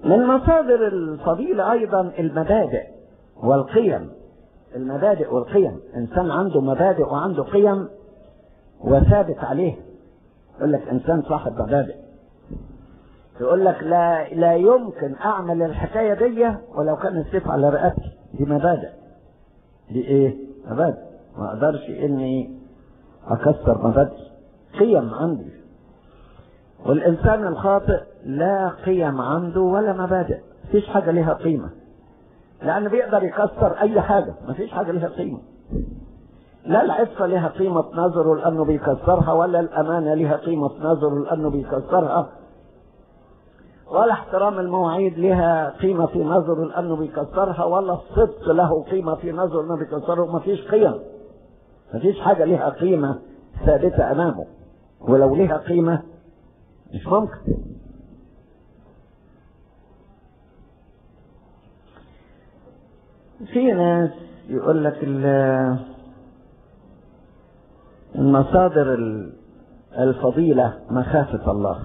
من مصادر الفضيلة أيضا المبادئ والقيم المبادئ والقيم إنسان عنده مبادئ وعنده قيم وثابت عليه يقول لك إنسان صاحب مبادئ يقول لك لا لا يمكن أعمل الحكاية دي ولو كان السيف على رقبتي دي مبادئ دي إيه؟ مبادئ ما أقدرش إني أكسر مبادئي قيم عندي والإنسان الخاطئ لا قيم عنده ولا مبادئ مفيش حاجة لها قيمة لأنه بيقدر يكسر أي حاجة مفيش حاجة لها قيمة لا العفة لها قيمة نظره لأنه بيكسرها ولا الأمانة لها قيمة نظره لأنه بيكسرها ولا احترام المواعيد لها قيمة في نظره لأنه بيكسرها ولا الصدق له قيمة في نظره لأنه بيكسره مفيش قيم مفيش حاجة لها قيمة ثابتة أمامه ولو لها قيمة مش ممكن في ناس يقول لك المصادر الفضيلة مخافة الله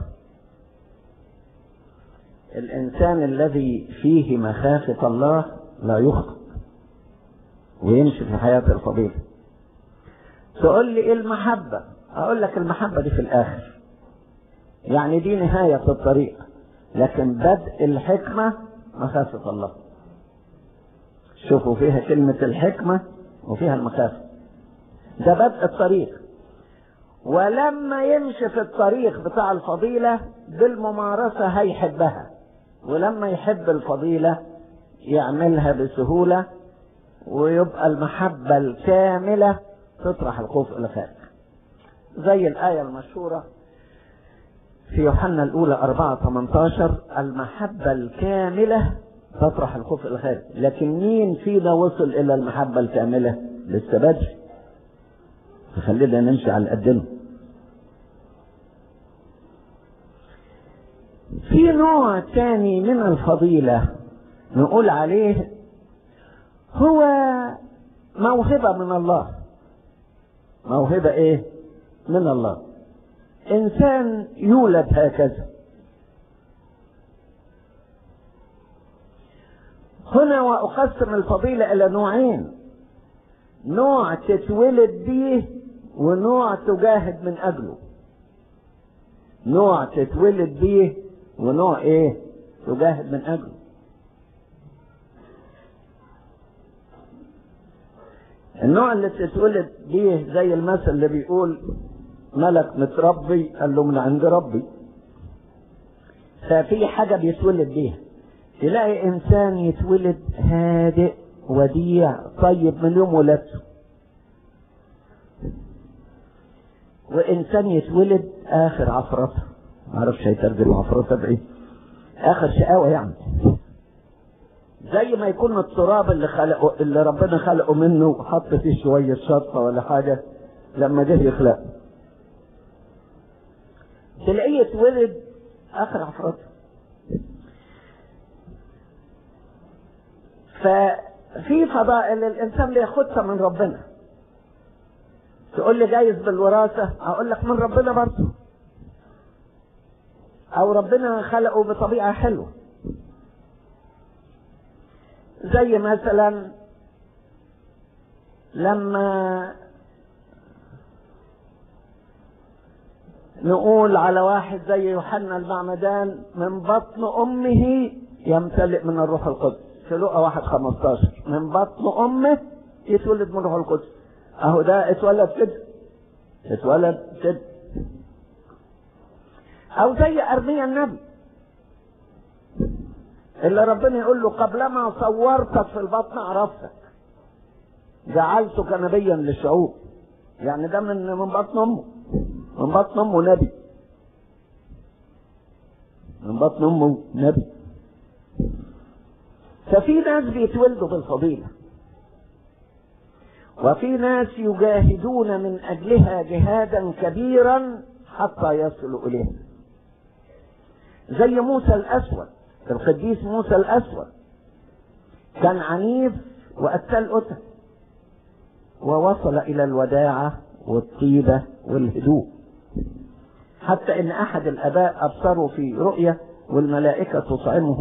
الإنسان الذي فيه مخافة الله لا يخطئ ويمشي في حياة الفضيلة تقول لي إيه المحبة أقول لك المحبة دي في الآخر يعني دي نهاية الطريق لكن بدء الحكمة مخافة الله شوفوا فيها كلمة الحكمة وفيها المخافة ده بدء الطريق ولما يمشي في الطريق بتاع الفضيلة بالممارسة هيحبها ولما يحب الفضيلة يعملها بسهولة ويبقى المحبة الكاملة تطرح الخوف إلى خارج زي الآية المشهورة في يوحنا الأولى 4 18 المحبة الكاملة تطرح الخوف إلى خارج لكن مين فينا وصل إلى المحبة الكاملة لسه بدري فخلينا نمشي على قدنا في نوع تاني من الفضيلة نقول عليه هو موهبة من الله موهبة ايه من الله انسان يولد هكذا هنا واقسم الفضيلة الى نوعين نوع تتولد به ونوع تجاهد من اجله نوع تتولد به ونوع ايه تجاهد من اجله النوع اللي تتولد بيه زي المثل اللي بيقول ملك متربي قال له من عند ربي ففي حاجة بيتولد بيها تلاقي انسان يتولد هادئ وديع طيب من يوم ولادته وانسان يتولد اخر عفرته ما اعرفش هيترجم عفرته بايه اخر شقاوه يعني زي ما يكون التراب اللي خلقه اللي ربنا خلقه منه وحط فيه شويه شطه ولا حاجه لما جه يخلقه تلاقيه يتولد اخر عفرته ففي فضائل الانسان بياخدها من ربنا تقول لي جايز بالوراثة اقول لك من ربنا برضه او ربنا خلقه بطبيعة حلوة زي مثلا لما نقول على واحد زي يوحنا المعمدان من بطن امه يمتلئ من الروح القدس في لقا واحد خمستاشر من بطن امه يتولد من الروح القدس اهو ده اتولد كده اتولد كده او زي ارميا النبي اللي ربنا يقول له قبلما صورتك في البطن عرفتك جعلتك نبيا للشعوب يعني ده من من بطن امه من بطن امه نبي من بطن امه نبي ففي ناس بيتولدوا بالفضيله وفي ناس يجاهدون من اجلها جهادا كبيرا حتى يصلوا اليه زي موسى الاسود القديس موسى الاسود كان عنيف وقتل قتل ووصل الى الوداعه والطيبه والهدوء حتى ان احد الاباء ابصروا في رؤيه والملائكه تطعمه